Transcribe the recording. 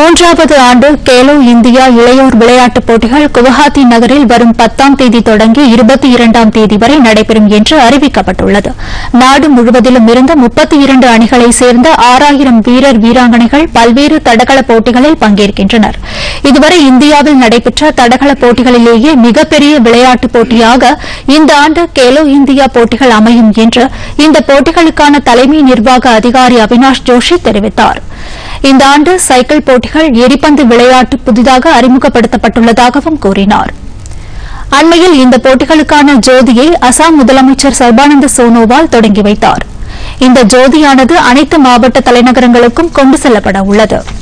மூன்றாவது ஆண்டு கேலோ இந்தியா இளையோர் விளையாட்டுப் போட்டிகள் குவஹாத்தி நகரில் வரும் பத்தாம் தேதி தொடங்கி இருபத்தி இரண்டாம் தேதி வரை நடைபெறும் என்று அறிவிக்கப்பட்டுள்ளது நாடு முழுவதிலும் இருந்து முப்பத்தி இரண்டு அணிகளைச் சேர்ந்த ஆறாயிரம் வீரர் வீராங்கனைகள் பல்வேறு தடகள போட்டிகளில் பங்கேற்கின்றனர் இதுவரை இந்தியாவில் நடைபெற்ற தடகள போட்டிகளிலேயே மிகப்பெரிய விளையாட்டுப் போட்டியாக இந்த ஆண்டு கேலோ இந்தியா போட்டிகள் அமையும் என்று இந்த போட்டிகளுக்கான தலைமை நிர்வாக அதிகாரி அவினாஷ் ஜோஷி தெரிவித்தார் இந்த ஆண்டு சைக்கிள் போட்டிகள் எரிபந்து விளையாட்டு புதிதாக அறிமுகப்படுத்தப்பட்டுள்ளதாகவும் கூறினார் அண்மையில் இந்த போட்டிகளுக்கான ஜோதியை அசாம் முதலமைச்சர் சர்பானந்த சோனோவால் தொடங்கி வைத்தார் இந்த ஜோதியானது அனைத்து மாவட்ட தலைநகரங்களுக்கும் கொண்டு செல்லப்பட உள்ளது